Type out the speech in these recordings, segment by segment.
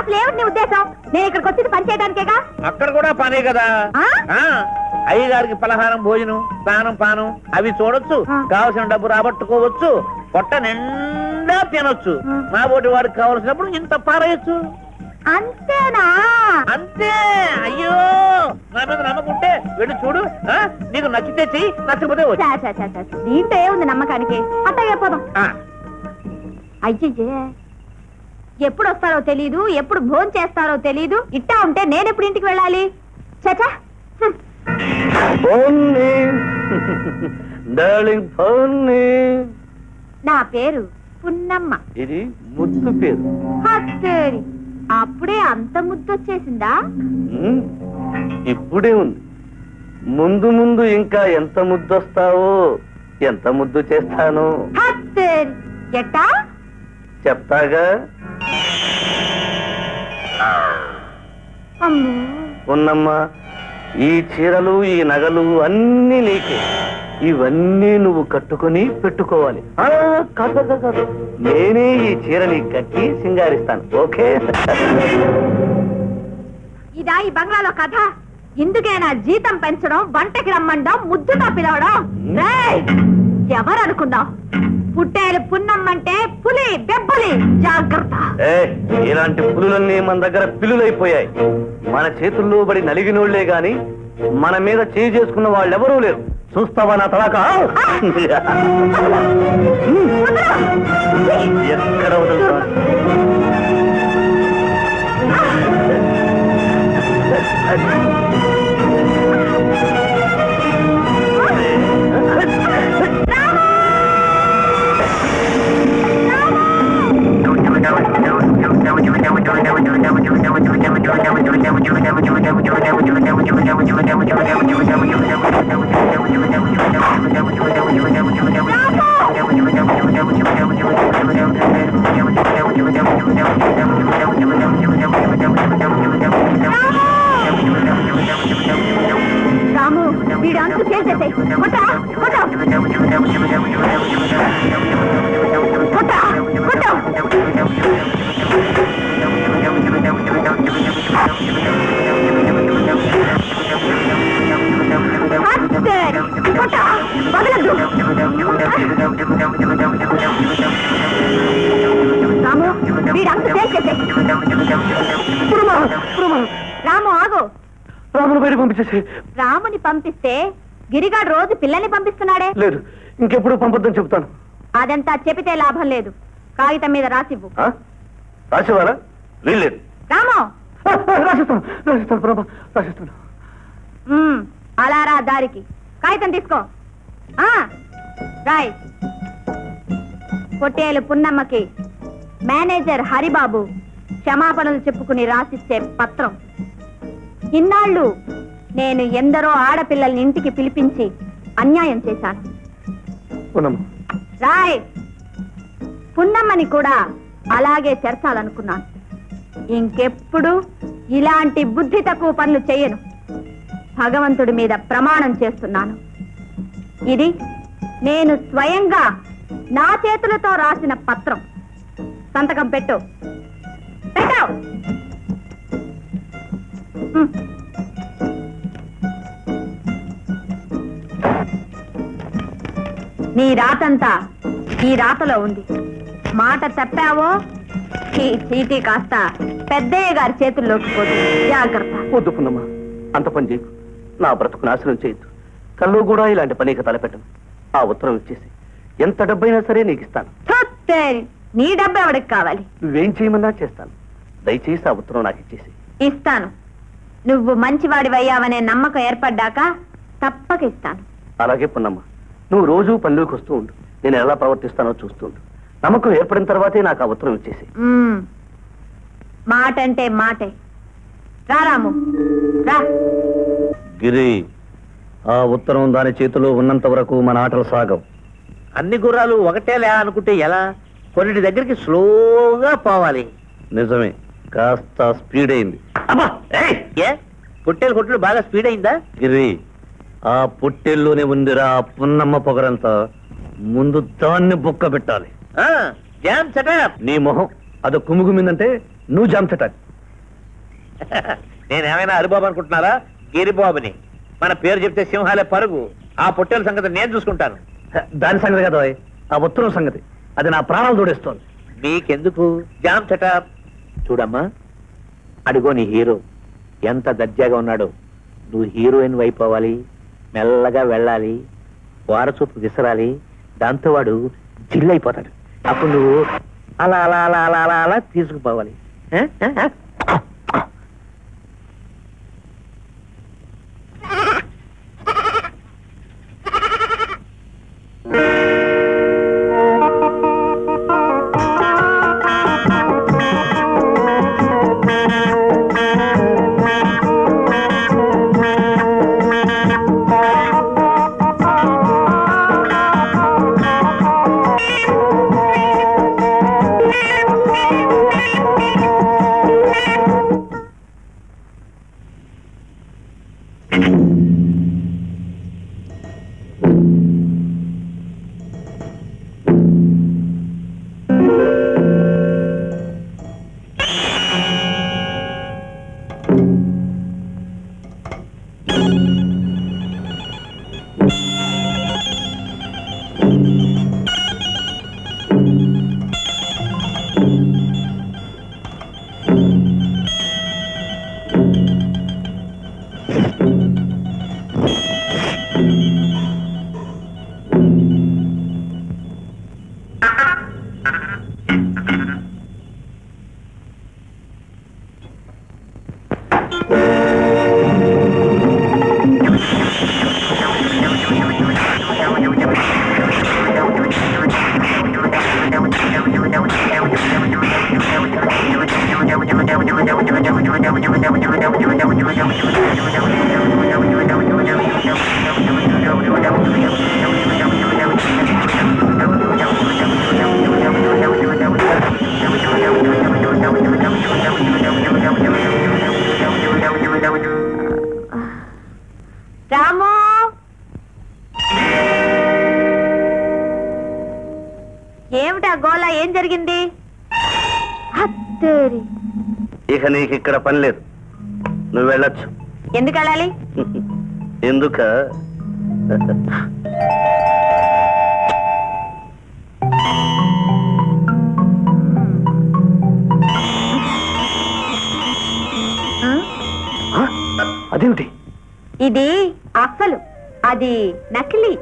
అసలు ఏమిటి నీ ఉద్దేశం నేను ఇక్కడికి వచ్చింది పని చేయడానికేగా అక్కడ కూడా పనే కదా ఆ? ఆ అయ్యగారికి పలహారం భోజనం స్నానం పానం అవి చూడొచ్చు ఆ. కావలసిన డబ్బు రాబట్టుకోవచ్చు పొట్ట నిండా తినొచ్చు ఆ. నా బోటి వాడికి కావలసినప్పుడు ఇంత పారేయచ్చు అంతేనా అంతే అయ్యో నా మీద నమ్మకుంటే వెళ్ళి చూడు ఆ? నీకు నచ్చితే చెయ్యి నచ్చకపోతే వచ్చి చా, చా, చా, చా. దీంట్లో ఏముంది నమ్మకానికి అట్టగే పోదాం అయ్యయ్యే ఎప్పుడు వస్తారో తెలీదు ఎప్పుడు భోజనం చేస్తారో తెలీదు ఇట్టా ఉంటే నేను ఎప్పుడు ఇంటికి వెళ్ళాలి చచా డార్లింగ్ ఫోన్ని నా పేరు పున్నమ్మ ఇది ముద్దు పేరు హత్తేరి అప్పుడే అంత ముద్దొచ్చేసిందా ఉమ్, ఇప్పుడే ఉంది ముందు ముందు ఇంకా ఎంత ముద్దొస్తావో ఎంత ముద్దు చేస్తానో హత్తేరి ఎట్టా చెప్తాగా అమ్మో ఉన్నమ్మా ఈ చీరలు ఈ నగలు అన్నీ నీకే ఇవన్నీ నువ్వు కట్టుకొని పెట్టుకోవాలి ఆ, కాదు కాదు, కాదు నేనే ఈ చీరని కట్టి సింగారిస్తాను ఓకే ఇదా ఈ బంగ్లాలో కథ ఇందుకేనా జీతం పెంచడం వంటకి రమ్మండం ముద్దుగా పిలవడం రేయ్! ఎవరు అనుకున్నావు పుట్టేలు పున్నమ్మంటే పులి బెబ్బులి జాగ్రత్త ఏ ఇలాంటి పులులన్నీ మన దగ్గర పిల్లులైపోయాయి మన చేతుల్లో పడి నలిగినోళ్లే గాని మన మీద చేయి చేసుకున్న వాళ్ళెవరూ లేరు చూస్తావా నా తలాక ఎక్కడ వదులుతా రాము వీడు అంతు చేసేసాయి కొట్ట కొట్ట కొట్ట కొట్ట హత్తేరి! కొట్ట వదలద్దు రాము వీడు అంతు చేసేసాయి రాము ఆగు రామును బయట పంపించేసి రాముని పంపిస్తే గిరిగాడు రోజు పిల్లల్ని పంపిస్తున్నాడే లేదు ఇంకెప్పుడు పంపొద్దని చెప్తాను అదంతా చెబితే లాభం లేదు కాగితం మీద రాసివ్వు ఆ? రాసేవారా వీల్లేదు రాము ఆ, ఆ, రాసిస్తాను రాసిస్తాను ప్రభా రాసిస్తాను ఉమ్, అలా రా దారికి కాగితం తీసుకో ఆ రాయ్ పొట్టేలు పున్నమ్మకి మేనేజర్ హరిబాబు క్షమాపణలు చెప్పుకుని రాసిచ్చే పత్రం ఇన్నాళ్ళు నేను ఎందరో ఆడపిల్లల్ని ఇంటికి పిలిపించి అన్యాయం చేశాను ఉన్నమ్మా రాయ్ పున్నమ్మని కూడా అలాగే చేర్చాలనుకున్నాను ఇంకెప్పుడు ఇలాంటి బుద్ధి తక్కువ పనులు చేయను భగవంతుడి మీద ప్రమాణం చేస్తున్నాను ఇది నేను స్వయంగా నా చేతులతో రాసిన పత్రం సంతకం పెట్టు పెట్టావు నీ రాతంతా ఈ రాతలో ఉంది మాట తప్పావో ఈ చీటీ కాస్త పెద్దయ్య గారి చేతుల్లోకి పోతుంది జాగ్రత్త వద్దు పున్నమ్మా అంత పని చేయకు నా బ్రతుకు నాశనం చేయొద్దు కల్లో కూడా ఇలాంటి పనికి తలపెట్టను ఆ ఉత్తరం ఇచ్చేసి ఎంత డబ్బైనా సరే నీకు ఇస్తాను తుత్తేరి, నీ డబ్బు ఎవడికి కావాలి నువ్వేం చేయమన్నా చేస్తాను దయచేసి ఆ ఉత్తరం నాకు ఇచ్చేసి ఇస్తాను నువ్వు మంచివాడివయ్యావనే నమ్మకం ఏర్పడ్డాక తప్పక ఇస్తాను అలాగే పున్నమ్మ నువ్వు రోజు పనిలోకి వస్తూ ఉండు నేను ఎలా ప్రవర్తిస్తానో చూస్తూ ఉండు నమ్మకం ఏర్పడిన తర్వాతే నాకు ఆ ఉత్తరం ఇచ్చేసి మ్మ్. మాటంటే మాటే రా రాము రా గిరి ఆ ఉత్తరం దాని చేతిలో ఉన్నంత వరకు మన ఆటలు సాగవు అన్ని గుర్రాలు ఒకటేలే అనుకుంటే ఎలా కొన్నిటి దగ్గరికి స్లోగా పోవాలి నిజమే కాస్త స్పీడ్ అయింది అబ్బా ఏయ్, ఏ పుట్టేలు కొట్టుడు బాగా స్పీడ్ అయిందా గిరి ఆ పుట్టెల్లోనే ఉందిరా ఆ పున్నమ్మ పొగరంతా ముందు దాన్ని బుక్క పెట్టాలి ఆ, జామ్ చటప్ నీ మొహం అదో కుమ్ముగుమిందంటే నువ్వు జామ్ చటాక్ నేనేమైనా హరిబాబు అనుకుంటున్నారా గిరిబాబుని మన పేరు చెప్తే సింహాలే పరుగు ఆ పొట్టేల సంగతి నేను చూసుకుంటాను దాని సంగతి కదా ఓయ్. ఆ ఉత్తరం సంగతి అది నా ప్రాణాలు దూడేస్తోంది మీకెందుకు జామ్ చటాప్ చూడమ్మా అడుగో నీ హీరో ఎంత దర్జాగా ఉన్నాడో నువ్వు హీరోయిన్ వైపు అవ్వాలి మెల్లగా వెళ్ళాలి వారచూపు విసరాలి దాంతో వాడు జిల్లైపోతాడు అప్పుడు నువ్వు అలా అలా అలా అలా అలా అలా తీసుకుపోవాలి ఆ? ఆ? ఆ? రాము ఏమిటా గోళ ఏం జరిగింది హత్తేరి ఇక నీకు ఇక్కడ పని లేదు నువ్వు వెళ్ళొచ్చు ఎందుకు వెళ్ళాలి ఎందుక ఆ? అదేమిటి ఇది అసలు అది నకిలీ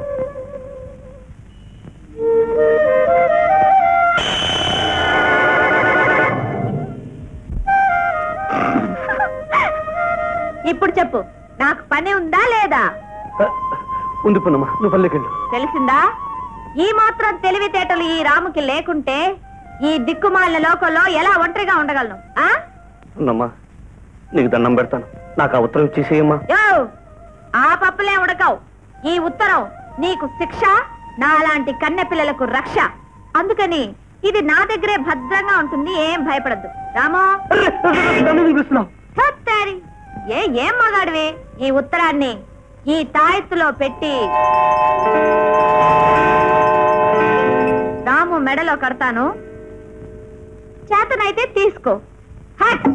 ఇప్పుడు చెప్పు నాకు పని ఉందా లేదా ఉంది పున్నమ్మా నువ్వు పల్లెకెళ్ళు తెలిసిందా ఈ మాత్రం తెలివితేటలు ఈ రాముకి లేకుంటే ఈ దిక్కుమాలిన లోకంలో ఎలా ఒంటరిగా ఉండగలను ఆ ఉన్నమ్మా నీకు దండం పెడతాను నాకు ఆ ఉత్తరం ఇచ్చేసేయమ్మా యో ఆ పప్పులే ఉడకవు ఈ ఉత్తరం నీకు శిక్ష నాలాంటి కన్నె పిల్లలకు రక్ష అందుకని ఇది నా దగ్గరే భద్రంగా ఉంటుంది ఏం భయపడద్దు రామో వినిపిస్తున్నావు హత్తారి. ఏ ఏం మగాడివి ఈ ఉత్తరాన్ని ఈ తాయెత్తులో పెట్టి రాము మెడలో కడతాను చేతనైతే తీసుకో హట్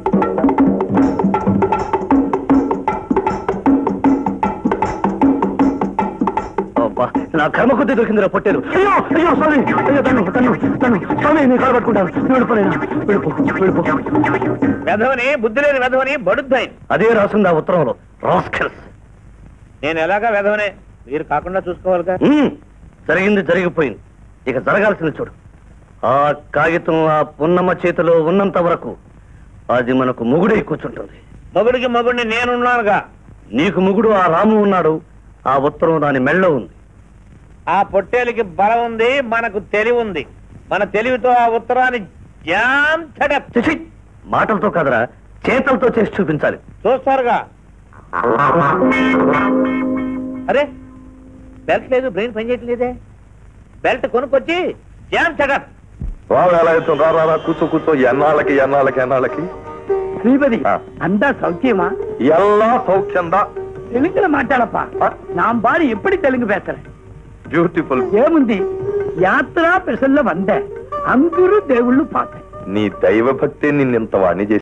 అబ్బా నా కర్మ కొద్దీ దొరికిందిరా పొట్టారు అయ్యో అయ్యో స్వామి అయ్యో తను తను తను స్వామి నేను కాలు పట్టుకుంటాను వెళ్ళిపోయినా వెళ్ళిపో వెళ్ళిపో వెధవని బుద్ధి లేని వెధవని బడుద్దాయి అదే రాసింది ఆ ఉత్తరంలో రాస్కెల్స్ నేను ఎలాగా వెధవనే మీరు కాకుండా చూసుకోవాలిగా ఉమ్, జరిగింది జరిగిపోయింది ఇక జరగాల్సింది చూడు ఆ కాగితం ఆ పున్నమ్మ చేతిలో ఉన్నంత వరకు అది మనకు ముగుడై కూర్చుంటుంది మొగుడికి మొగుడిని నేనున్నానుగా నీకు ముగుడు ఆ రాము ఉన్నాడు ఆ ఉత్తరం దాని మెళ్ళో ఉంది ఆ పొట్టేలికి బలం ఉంది మనకు తెలివి ఉంది మన తెలివితో ఆ ఉత్తరాన్ని జామ్ చడప్ చిచి మాటలతో కదరా చేతలతో చేసి చూపించాలి చూస్తారుగా అరే బెల్ట్ లేదు బ్రెయిన్ పనిచేయట్లేదే బెల్ట్ కొనుక్కొచ్చి జామ్ చడప్ రావు ఎలా అవుతుంది రా రా, రా కూర్చో కూర్చో ఎన్నాళ్ళకి ఎన్నాళ్ళకి ఎన్నాళ్ళకి ஸ்ரீபதி ஆ. அந்த சௌக்கியமா எல்லா சௌக்கியம்தான் தெலுங்குல மாட்டாளப்பா ஆ. நான் பாரு எப்படி தெலுங்கு பேசுறேன் బ్యూటిఫుల్ ఏముంది యాత్రా పెసల్లో వంద అంగురు దేవుళ్ళు పాత నీ దైవ భక్తి నిన్నింత వాణి చేసి